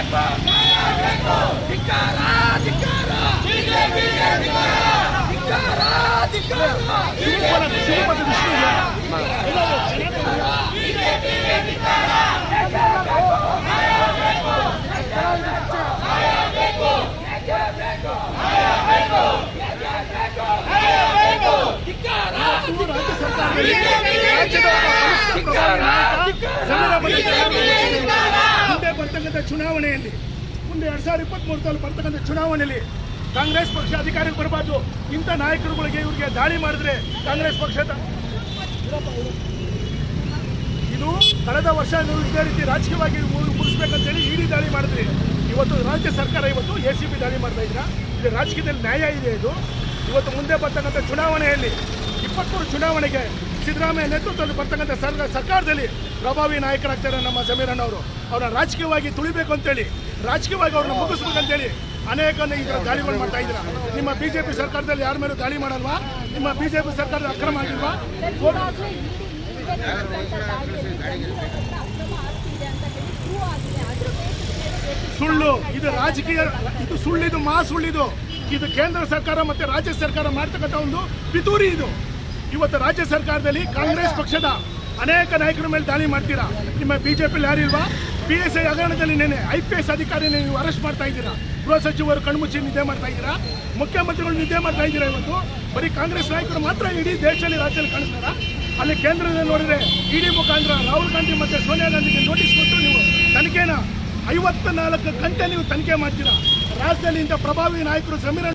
ಧಿಕ್ಕಾರ ಧಿಕ್ಕಾರ ಧಿಕ್ಕಾರ ಧಿಕ್ಕಾರ ಮುಂದೆ ಬರ್ತಕ್ಕಂಥ ಚುನಾವಣೆಯಲ್ಲಿ ಮುಂದೆ ಎರಡ್ ಸಾವಿರದ ಇಪ್ಪತ್ಮೂರರಲ್ಲಿ ಬರ್ತಕ್ಕಂಥ ಚುನಾವಣೆಯಲ್ಲಿ ಕಾಂಗ್ರೆಸ್ ಪಕ್ಷ ಅಧಿಕಾರಕ್ಕೆ ಬರಬಾರ್ದು ಇಂಥ ನಾಯಕರುಗಳಿಗೆ ಇವ್ರಿಗೆ ದಾಳಿ ಮಾಡಿದ್ರೆ ಕಾಂಗ್ರೆಸ್ ಪಕ್ಷದ ಇದು ಕಳೆದ ವರ್ಷ ನೀವು ಇದೇ ರೀತಿ ರಾಜಕೀಯವಾಗಿ ಮು- ಮುಗಿಸ್ಬೇಕಂತೇಳಿ ಇಡಿ ದಾಳಿ ಮಾಡಿದ್ರಿ ಇವತ್ತು ರಾಜ್ಯ ಸರ್ಕಾರ ಇವತ್ತು ಎ ಸಿ ಬಿ ದಾಳಿ ಮಾಡ್ತಾ ಇದ್ರ ಇದು ರಾಜಕೀಯದಲ್ಲಿ ನ್ಯಾಯ ಇದೆ ಇದು ಇವತ್ತು ಮುಂದೆ ಬರ್ತಕ್ಕಂಥ ಚುನಾವಣೆಯಲ್ಲಿ ಇಪ್ಪತ್ಮೂರು ಚುನಾವಣೆಗೆ ಸಿದ್ದರಾಮಯ್ಯ ನೇತೃತ್ವದಲ್ಲಿ ಬರ್ತಕ್ಕಂಥ ಸರ್ಕಾರ ಸರ್ಕಾರದಲ್ಲಿ ಪ್ರಭಾವಿ ನಾಯಕರಾಗ್ತಾರೆ ನಮ್ಮ ಜಮೀರಣ್ಣ ಅವರು ಅವ್ರನ್ನ ರಾಜಕೀಯವಾಗಿ ತುಳಿಬೇಕು ಅಂತೇಳಿ ರಾಜಕೀಯವಾಗಿ ಅವ್ರನ್ನ ಮುಗಿಸ್ಬೇಕಂತೇಳಿ ಅನೇಕ ಇದರ ದಾಳಿಗಳು ಮಾಡ್ತಾ ಇದ್ದೀರಾ ನಿಮ್ಮ ಬಿಜೆಪಿ ಸರ್ಕಾರದಲ್ಲಿ ಯಾರ ಮೇಲೂ ದಾಳಿ ಮಾಡಲ್ವಾ ನಿಮ್ಮ ಬಿಜೆಪಿ ಸರ್ಕಾರದ ಅಕ್ರಮ ಆಗಿಲ್ವಾ ಈಗಾಗಲೇ ಇಡಿ ಇಡಿ ಅಕ್ರಮ ಆಗ್ತಿದೆ ಅಂತ ಹೇಳಿ ಪ್ರೂವ್ ಆಗಿದೆ ಅದ್ರ ಬೇಸಿಸ್ ಮೇಲೆ ಸುಳ್ಳು ಇದು ರಾಜಕೀಯ ಇದು ಸುಳ್ಳಿದು ಮಾ ಸುಳ್ಳಿದು ಇದು ಕೇಂದ್ರ ಸರ್ಕಾರ ಮತ್ತೆ ರಾಜ್ಯ ಸರ್ಕಾರ ಮಾಡ್ತಕ್ಕಂಥ ಒಂದು ಪಿತೂರಿ ಇದು ಇವತ್ತು ರಾಜ್ಯ ಸರ್ಕಾರದಲ್ಲಿ ಕಾಂಗ್ರೆಸ್ ಪಕ್ಷದ ಅನೇಕ ನಾಯಕರ ಮೇಲೆ ದಾಳಿ ಮಾಡ್ತೀರಾ ನಿಮ್ಮ ಬಿಜೆಪಿ ಯಾರಿಲ್ವಾ ಪಿ ಎಸ್ ಐ ಹಗರಣದಲ್ಲಿ ನೆನೆ ಐ ಪಿ ಎಸ್ ಅಧಿಕಾರಿನ ನೀವು ಅರೆಸ್ಟ್ ಮಾಡ್ತಾ ಇದ್ದೀರಾ ಗೃಹ ಸಚಿವರು ಕಣ್ಮುಚ್ಚಿ ನಿದ್ದೆ ಮಾಡ್ತಾ ಇದ್ದೀರಾ ಮುಖ್ಯಮಂತ್ರಿಗಳು ನಿದ್ದೆ ಮಾಡ್ತಾ ಇದ್ದೀರಾ ಇವತ್ತು ಬರೀ ಕಾಂಗ್ರೆಸ್ ನಾಯಕರು ಮಾತ್ರ ಇಡೀ ದೇಶದಲ್ಲಿ ರಾಜ್ಯದಲ್ಲಿ ಕಾಣಿಸ್ತಾರ ಅಲ್ಲಿ ಕೇಂದ್ರದಲ್ಲಿ ನೋಡಿದ್ರೆ ಇಡಿ ಮುಖಾಂತರ ರಾಹುಲ್ ಗಾಂಧಿ ಮತ್ತೆ ಸೋನಿಯಾ ಗಾಂಧಿಗೆ ನೋಟಿಸ್ ಕೊಟ್ಟು ನೀವು ತನಿಖೆನ ಐವತ್ತ ನಾಲ್ಕು ಗಂಟೆ ನೀವು ತನಿಖೆ ಮಾಡ್ತೀರಾ ರಾಜ್ಯದಲ್ಲಿ ಇಂಥ ಪ್ರಭಾವಿ ನಾಯಕರು ಸಮೀರ